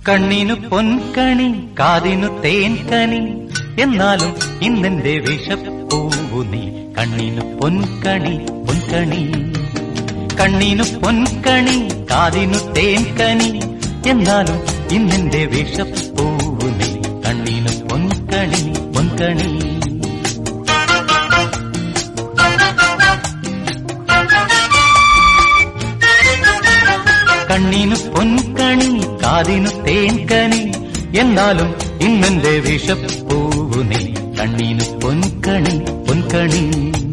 കണ്ണിനു പൊൻകണി കാതിനു തേൻകനി എന്നാലും ഇന്നെന്റെ വിഷപ്പൂവു നീ കണ്ണിനു പൊൻകണി പൊൻകണി കണ്ണിനു പൊൻകണി കാതിനു തേൻകനി എന്നാലും ഇന്നെന്റെ വിഷപ്പൂവു നീ കണ്ണിനു പൊൻകണി പൊൻകണി കണ്ണിനു പൊൻകണി കാതിനു തേൻകനി എന്നാലും ഇന്നെന്റെ വിഷപ്പൂവു നീ കണ്ണിനു പൊൻകണി പൊൻകണി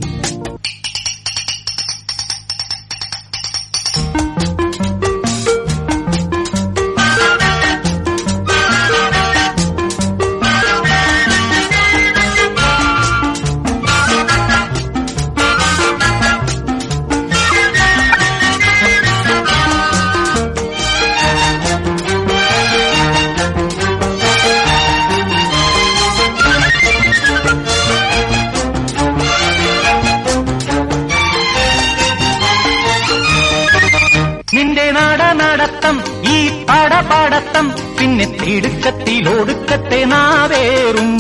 നിന്റെ നാട നടത്തം ഈ പടപാടത്തം പിന്നെ തിടുക്കത്തിലൊടുക്കത്തെ നാവേറും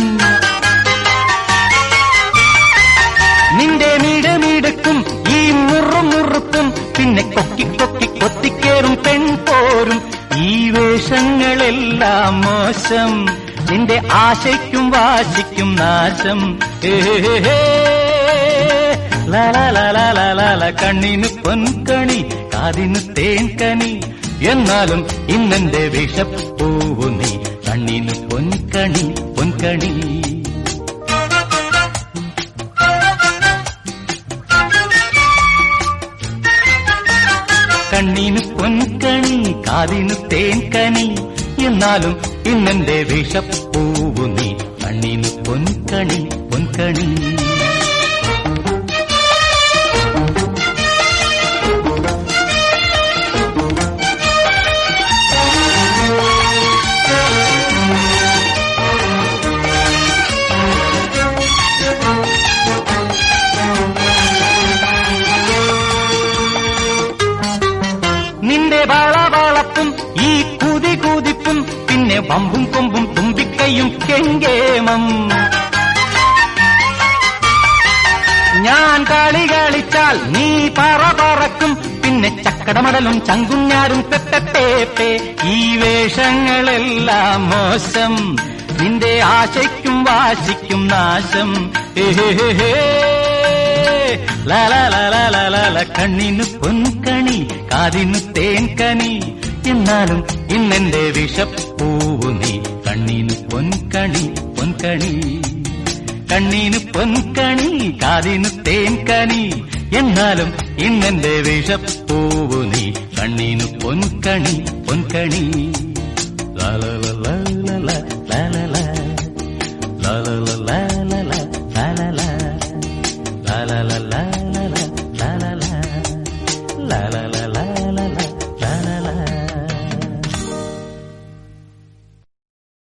നിന്റെ മിടമിടുക്കും ഈ മുറുമുറുക്കും പിന്നെ കൊക്കി കൊക്കി കൊത്തിക്കേറും പെൺപോരും ഈ വേഷങ്ങളെല്ലാം മോശം നിന്റെ ആശയ്ക്കും വാശിക്കും നാശം ഏ ലല കണ്ണിന് പൊൻകണി കാതിന് തേൻകനി എന്നാലും ഇന്നെന്റെ വിഷപ്പൂവു നീ കണ്ണിന് പൊൻകണി പൊൻകണി കണ്ണിന് പൊൻകണി കാതിന് തേൻകനി എന്നാലും ഇന്നെന്റെ വിഷപ്പൂവു നീ കണ്ണിന് പൊൻകണി പൊൻകണി നിന്റെ വളവളപ്പും ഈ കുതി കുതിപ്പും പിന്നെ വമ്പും കൊമ്പും തുമ്പിക്കൈയും കെങ്കേമം ഞാൻ കളി കളിച്ചാൽ നീ പറ പറക്കും പിന്നെ ചക്കടമടലും ചങ്കുഞ്ഞാരും പെട്ടേപ്പേ ഈ വേഷങ്ങളെല്ലാം മോശം നിന്റെ ആശയ്ക്കും വാശിക്കും നാശം ഏഹേ ലല കണ്ണിനു പൊൻകണി കാതിനു തേൻകനി എന്നാലും ഇന്നെന്റെ വിഷപ്പൂവു നീ കണ്ണിന് പൊൻകണി പൊൻകണി കണ്ണിന് പൊൻകണി കാതിന് തേൻകനി എന്നാലും ഇന്നെന്റെ വിഷപ്പൂവു നീ കണ്ണിന് പൊൻകണി പൊൻകണി